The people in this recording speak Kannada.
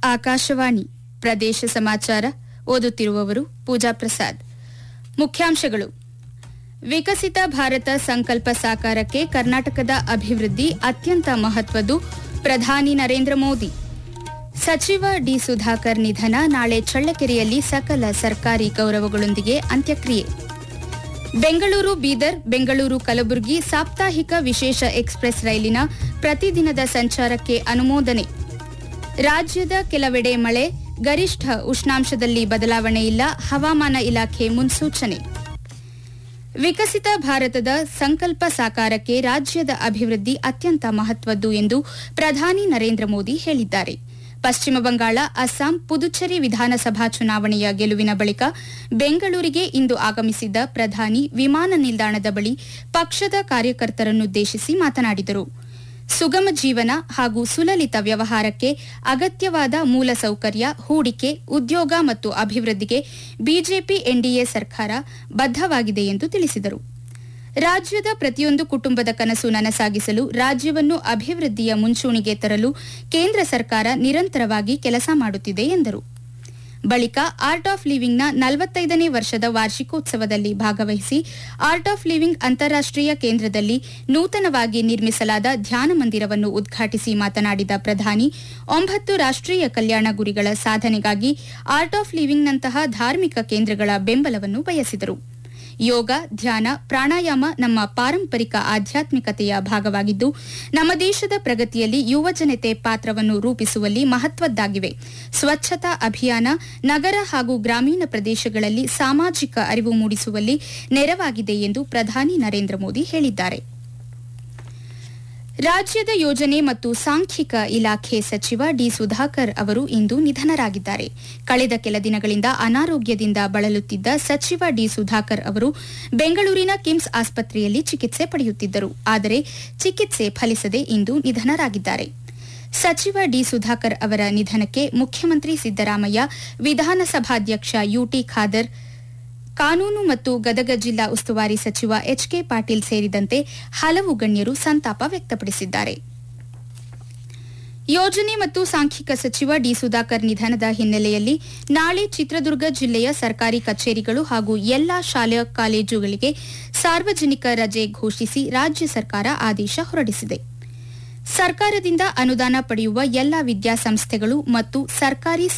ಆಕಾಶವಾಣಿ ಪ್ರದೇಶ ಸಮಾಚಾರ ಓದುತ್ತಿರುವವರು ಪೂಜಾ ಪ್ರಸಾದ್ ಮುಖ್ಯಾಂಶಗಳು ವಿಕಸಿತ ಭಾರತ ಸಂಕಲ್ಪ ಸಾಕಾರಕ್ಕೆ ಕರ್ನಾಟಕದ ಅಭಿವೃದ್ಧಿ ಅತ್ಯಂತ ಮಹತ್ವದ್ದು ಪ್ರಧಾನಿ ನರೇಂದ್ರ ಮೋದಿ ಸಚಿವ ಡಿ ಸುಧಾಕರ್ ನಿಧನ ನಾಳೆ ಚಳ್ಳಕೆರೆಯಲ್ಲಿ ಸಕಲ ಸರ್ಕಾರಿ ಗೌರವಗಳೊಂದಿಗೆ ಅಂತ್ಯಕ್ರಿಯೆ ಬೆಂಗಳೂರು ಬೀದರ್ ಬೆಂಗಳೂರು ಕಲಬುರಗಿ ಸಾಪ್ತಾಹಿಕ ವಿಶೇಷ ಎಕ್ಸ್ಪ್ರೆಸ್ ರೈಲಿನ ಪ್ರತಿದಿನದ ಸಂಚಾರಕ್ಕೆ ಅನುಮೋದನೆ ರಾಜ್ಯದ ಕೆಲವೆಡೆ ಮಳೆ ಗರಿಷ್ಠ ಉಷ್ಣಾಂಶದಲ್ಲಿ ಬದಲಾವಣೆ ಇಲ್ಲ ಹವಾಮಾನ ಇಲಾಖೆ ಮುನ್ಸೂಚನೆ ವಿಕಸಿತ ಭಾರತದ ಸಂಕಲ್ಪ ಸಾಕಾರಕ್ಕೆ ರಾಜ್ಯದ ಅಭಿವೃದ್ಧಿ ಅತ್ಯಂತ ಮಹತ್ವದ್ದು ಎಂದು ಪ್ರಧಾನಿ ನರೇಂದ್ರ ಮೋದಿ ಹೇಳಿದ್ದಾರೆ ಪಶ್ಚಿಮ ಬಂಗಾಳ ಅಸ್ಸಾಂ ಪುದುಚೇರಿ ವಿಧಾನಸಭಾ ಚುನಾವಣೆಯ ಗೆಲುವಿನ ಬಳಿಕ ಬೆಂಗಳೂರಿಗೆ ಇಂದು ಆಗಮಿಸಿದ್ದ ಪ್ರಧಾನಿ ವಿಮಾನ ನಿಲ್ದಾಣದ ಬಳಿ ಪಕ್ಷದ ಕಾರ್ಯಕರ್ತರನ್ನುದ್ದೇಶಿಸಿ ಮಾತನಾಡಿದರು ಸುಗಮ ಜೀವನ ಹಾಗೂ ಸುಲಲಿತ ವ್ಯವಹಾರಕ್ಕೆ ಅಗತ್ಯವಾದ ಮೂಲಸೌಕರ್ಯ ಹೂಡಿಕೆ ಉದ್ಯೋಗ ಮತ್ತು ಅಭಿವೃದ್ಧಿಗೆ ಬಿಜೆಪಿ ಎನ್ಡಿಎ ಸರ್ಕಾರ ಬದ್ಧವಾಗಿದೆ ಎಂದು ತಿಳಿಸಿದರು ರಾಜ್ಯದ ಪ್ರತಿಯೊಂದು ಕುಟುಂಬದ ಕನಸು ನನಸಾಗಿಸಲು ರಾಜ್ಯವನ್ನು ಅಭಿವೃದ್ಧಿಯ ಮುಂಚೂಣಿಗೆ ತರಲು ಕೇಂದ್ರ ಸರ್ಕಾರ ನಿರಂತರವಾಗಿ ಕೆಲಸ ಮಾಡುತ್ತಿದೆ ಎಂದರು ಬಳಿಕ ಆರ್ಟ್ ಆಫ್ ಲಿವಿಂಗ್ನ ನಲವತ್ತೈದನೇ ವರ್ಷದ ವಾರ್ಷಿಕೋತ್ಸವದಲ್ಲಿ ಭಾಗವಹಿಸಿ ಆರ್ಟ್ ಆಫ್ ಲಿವಿಂಗ್ ಅಂತಾರಾಷ್ಟೀಯ ಕೇಂದ್ರದಲ್ಲಿ ನೂತನವಾಗಿ ನಿರ್ಮಿಸಲಾದ ಧ್ಯಾನ ಮಂದಿರವನ್ನು ಉದ್ಘಾಟಿಸಿ ಮಾತನಾಡಿದ ಪ್ರಧಾನಿ ಒಂಬತ್ತು ರಾಷ್ಟೀಯ ಕಲ್ಯಾಣ ಗುರಿಗಳ ಸಾಧನೆಗಾಗಿ ಆರ್ಟ್ ಆಫ್ ಲಿವಿಂಗ್ನಂತಹ ಧಾರ್ಮಿಕ ಕೇಂದ್ರಗಳ ಬೆಂಬಲವನ್ನು ಬಯಸಿದರು ಯೋಗ ಧ್ಯಾನ ಪ್ರಾಣಾಯಾಮ ನಮ್ಮ ಪಾರಂಪರಿಕ ಆಧ್ಯಾತ್ಮಿಕತೆಯ ಭಾಗವಾಗಿದ್ದು ನಮ್ಮ ದೇಶದ ಪ್ರಗತಿಯಲ್ಲಿ ಯುವಜನತೆ ಪಾತ್ರವನ್ನು ರೂಪಿಸುವಲ್ಲಿ ಮಹತ್ವದ್ದಾಗಿವೆ ಸ್ವಚ್ಛತಾ ಅಭಿಯಾನ ನಗರ ಹಾಗೂ ಗ್ರಾಮೀಣ ಪ್ರದೇಶಗಳಲ್ಲಿ ಸಾಮಾಜಿಕ ಅರಿವು ಮೂಡಿಸುವಲ್ಲಿ ನೆರವಾಗಿದೆ ಎಂದು ಪ್ರಧಾನಿ ನರೇಂದ್ರ ಮೋದಿ ಹೇಳಿದ್ದಾರೆ ರಾಜ್ಯದ ಯೋಜನೆ ಮತ್ತು ಸಾಂಖ್ಯಿಕ ಇಲಾಖೆ ಸಚಿವ ಡಿ ಸುಧಾಕರ್ ಅವರು ಇಂದು ನಿಧನರಾಗಿದ್ದಾರೆ ಕಳೆದ ಕೆಲ ದಿನಗಳಿಂದ ಅನಾರೋಗ್ಯದಿಂದ ಬಳಲುತ್ತಿದ್ದ ಸಚಿವ ಡಿ ಸುಧಾಕರ್ ಅವರು ಬೆಂಗಳೂರಿನ ಕಿಮ್ಸ್ ಆಸ್ಪತ್ರೆಯಲ್ಲಿ ಚಿಕಿತ್ಸೆ ಪಡೆಯುತ್ತಿದ್ದರು ಆದರೆ ಚಿಕಿತ್ಸೆ ಫಲಿಸದೆ ಇಂದು ನಿಧನರಾಗಿದ್ದಾರೆ ಸಚಿವ ಡಿ ಸುಧಾಕರ್ ಅವರ ನಿಧನಕ್ಕೆ ಮುಖ್ಯಮಂತ್ರಿ ಸಿದ್ದರಾಮಯ್ಯ ವಿಧಾನಸಭಾಧ್ಯಕ್ಷ ಯುಟಿ ಖಾದರ್ ಕಾನೂನು ಮತ್ತು ಗದಗ ಜಿಲ್ಲಾ ಉಸ್ತುವಾರಿ ಸಚಿವ ಎಚ್ಕೆ ಪಾಟೀಲ್ ಸೇರಿದಂತೆ ಹಲವು ಗಣ್ಯರು ಸಂತಾಪ ವ್ಯಕ್ತಪಡಿಸಿದ್ದಾರೆ ಯೋಜನೆ ಮತ್ತು ಸಾಂಖ್ಯಿಕ ಸಚಿವ ಡಿ ಸುಧಾಕರ್ ನಿಧನದ ಹಿನ್ನೆಲೆಯಲ್ಲಿ ನಾಳೆ ಚಿತ್ರದುರ್ಗ ಜಿಲ್ಲೆಯ ಸರ್ಕಾರಿ ಕಚೇರಿಗಳು ಹಾಗೂ ಎಲ್ಲಾ ಶಾಲಾ ಕಾಲೇಜುಗಳಿಗೆ ಸಾರ್ವಜನಿಕ ರಜೆ ಘೋಷಿಸಿ ರಾಜ್ಯ ಸರ್ಕಾರ ಆದೇಶ ಹೊರಡಿಸಿದೆ ಸರ್ಕಾರದಿಂದ ಅನುದಾನ ಪಡೆಯುವ ಎಲ್ಲಾ ವಿದ್ಯಾಸಂಸ್ಥೆಗಳು ಮತ್ತು ಸರ್ಕಾರಿ